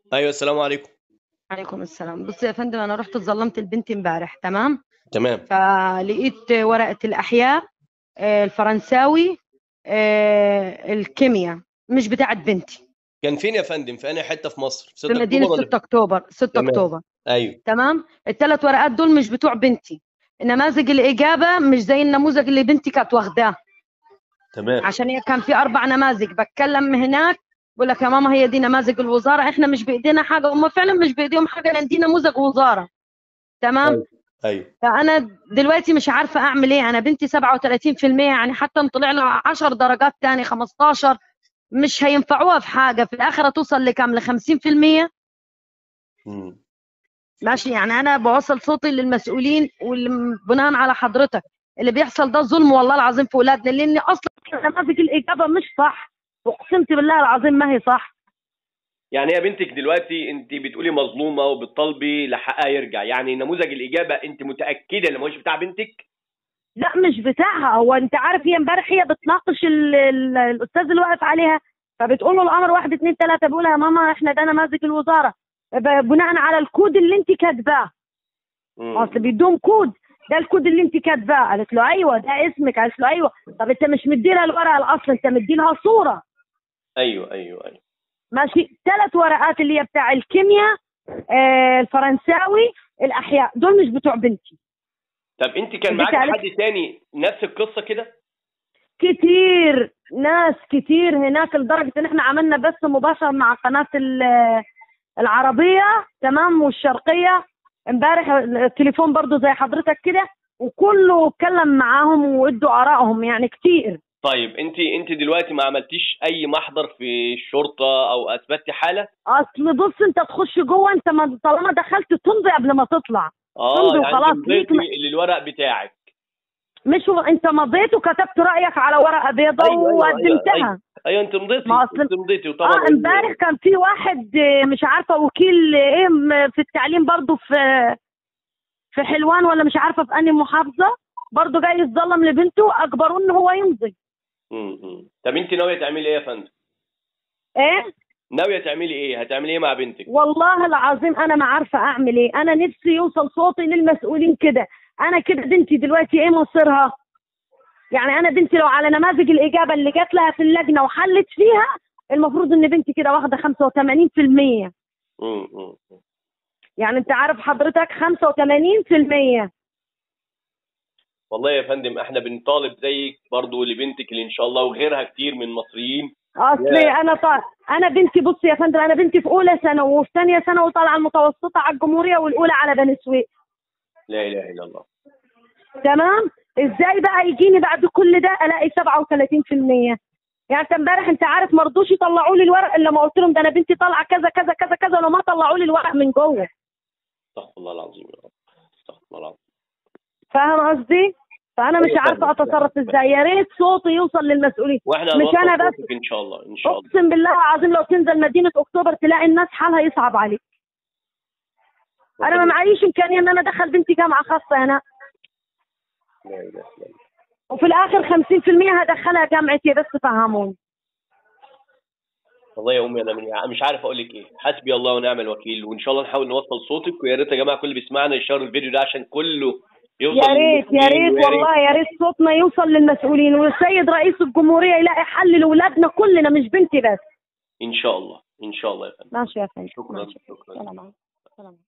ايوه السلام عليكم عليكم السلام بص يا فندم انا رحت اتظلمت البنت امبارح تمام تمام فلقيت ورقه الاحياء آه، الفرنساوي آه، الكيمياء مش بتاعت بنتي كان فين يا فندم في انهي حته في مصر في مدينه 6 اكتوبر 6 تمام. اكتوبر ايوه تمام الثلاث ورقات دول مش بتوع بنتي نماذج الاجابه مش زي النموذج اللي بنتي كانت واخداه تمام عشان هي كان في اربع نماذج بتكلم هناك بقول لك يا ماما هي دي نماذج الوزاره احنا مش بايدينا حاجه هم فعلا مش بايديهم حاجه لان دي نموذج وزاره تمام أيوة. ايوه فانا دلوقتي مش عارفه اعمل ايه انا بنتي 37% يعني حتى ان طلع لها 10 درجات تاني 15 مش هينفعوها في حاجه في الاخر توصل لكام ل 50% مم. ماشي يعني انا بوصل صوتي للمسؤولين وبناء على حضرتك اللي بيحصل ده ظلم والله العظيم في اولادنا لان اصلا نماذج الاجابه مش صح اقسمت بالله العظيم ما هي صح يعني يا بنتك دلوقتي انت بتقولي مظلومه وبتطالبي لحقها يرجع يعني نموذج الاجابه انت متاكده ان مش بتاع بنتك لا مش بتاعها هو انت عارف هي امبارح هي بتناقش ال- ال- الاستاذ اللي واقف عليها فبتقول له الامر واحد اثنين ثلاثه بيقول لها يا ماما احنا ده نماذج الوزاره ب- بناء على الكود اللي انت كاتباه مم. اصل بيدوم كود ده الكود اللي انت كاتباه قالت له ايوه ده اسمك قالت له ايوه طب انت مش مديلها الورقه الاصل انت مديلها صوره ايوه ايوه ايوه ماشي ثلاث ورقات اللي هي بتاع الكيمياء آه الفرنساوي الاحياء دول مش بتوع بنتي طب انت كان اديك معاك عليك- حد تاني نفس القصه كده كتير ناس كتير هناك لدرجة ان احنا عملنا بث مباشر مع قناة ال- العربية تمام والشرقية امبارح التليفون برضو زي حضرتك كده وكله اتكلم معاهم وادوا ارائهم يعني كتير طيب انت انت دلوقتي ما عملتيش اي محضر في الشرطه او اثبتي حاله اصل بص انت تخش جوه انت ما طالما دخلت تمضي قبل ما تطلع اه تمضي يعني وخلاص انت ليك مضيتي للورق بتاعك مش هو انت مضيت وكتبت رايك على ورقه بيضاء أيوة، أيوة، وقدمتها أيوة. ايوه انت مضيتي ما أصل- انت مضيتي وطبعا اه امبارح كان في واحد آه، مش عارفه وكيل آه، ايه م- في التعليم برضو في في حلوان ولا مش عارفه في انهي محافظه برضو جاي يتظلم لبنته اجبروه ان هو يمضي مم، مم. طب انت ناويه تعملي ايه يا فندم ايه ناويه تعملي ايه هتعملي ايه مع بنتك والله العظيم انا ما عارفه اعمل ايه انا نفسي يوصل صوتي للمسؤولين كده انا كده بنتي دلوقتي ايه مصيرها يعني انا بنتي لو على نماذج الاجابه اللي جات لها في اللجنه وحلت فيها المفروض ان بنتي كده واخده 85% مم، مم، مم. يعني انت عارف حضرتك 85% والله يا فندم احنا بنطالب زيك برضو لبنتك اللي ان شاء الله وغيرها كتير من المصريين اصلي يا. انا طا... انا بنتي بص يا فندم انا بنتي في اولى ثانوي وفي ثانيه ثانوي طالعه المتوسطه على الجمهوريه والاولى على بني سويف لا اله الا الله تمام ازاي بقى يجيني بعد كل ده الاقي 37% يعني انت امبارح انت عارف ما رضوش يطلعوا لي الورق الا لما قلت لهم ده انا بنتي طالعه كذا كذا كذا كذا ولو ما طلعوا لي الورق من جوه استغفر الله العظيم يا رب استغفر الله العظيم فاهم قصدي؟ فانا مش أيوة عارفه فاهم. اتصرف ازاي يا ريت صوتي يوصل للمسؤولين واحنا مش هنوصل أنا بس. صوتك ان شاء الله ان شاء الله اقسم بالله العظيم لو تنزل مدينه اكتوبر تلاقي الناس حالها يصعب عليك انا ما معيش امكانيه ان انا ادخل بنتي جامعه خاصه هنا لا اله الا الله وفي الاخر 50% هدخلها جامعتي بس فهموني والله يا امي انا من- مش عارف اقول لك ايه حسبي الله ونعم الوكيل وان شاء الله نحاول نوصل صوتك ويا ريت يا جماعه كل اللي بيسمعنا يشير الفيديو ده عشان كله يوصل يا ريت يا للمسؤولين ريت ويا والله يا ريت صوتنا يوصل للمسؤولين والسيد رئيس الجمهوريه يلاقي حل لاولادنا كلنا مش بنتي بس ان شاء الله ان شاء الله يا فندم ماشي يا فندم شكراً، ماشي. شكراً. سلام عليكم. سلام